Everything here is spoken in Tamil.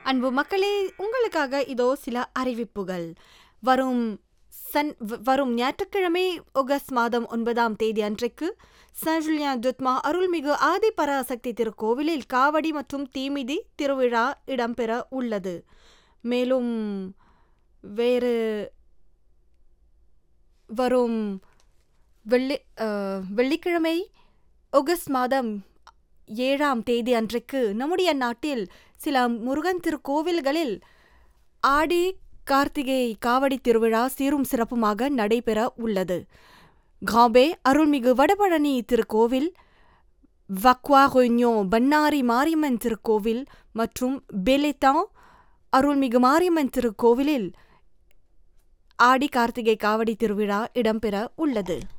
அன்பு மக்களே உங்களுக்காக இதோ சில அறிவிப்புகள் வரும் சன் வ- வரும் ஞாயிற்றுக்கிழமை ஆகஸ்ட் மாதம் ஒன்பதாம் தேதி அன்றைக்கு சான் ஜூலியன் துத்மா அருள்மிகு ஆதி பராசக்தி திருக்கோவிலில் காவடி மற்றும் தீமிதி திருவிழா இடம்பெற உள்ளது மேலும் வேறு வரும் வெள்ளி அஹ், வெள்ளிக்கிழமை ஆகஸ்ட் மாதம் ஏழாம் தேதி அன்றைக்கு நம்முடைய நாட்டில் சில முருகன் திருக்கோவில்களில் ஆடி கார்த்திகை காவடி திருவிழா சீரும் சிறப்புமாக நடைபெற உள்ளது காபே அருள்மிகு வடபழனி திருக்கோவில் வக்வா ரொய்ஞோ பன்னாரி மாரியம்மன் திருக்கோவில் மற்றும் பெலிதான் அருள்மிகு மாரியம்மன் திருக்கோவிலில் ஆடி கார்த்திகை காவடி திருவிழா இடம்பெற உள்ளது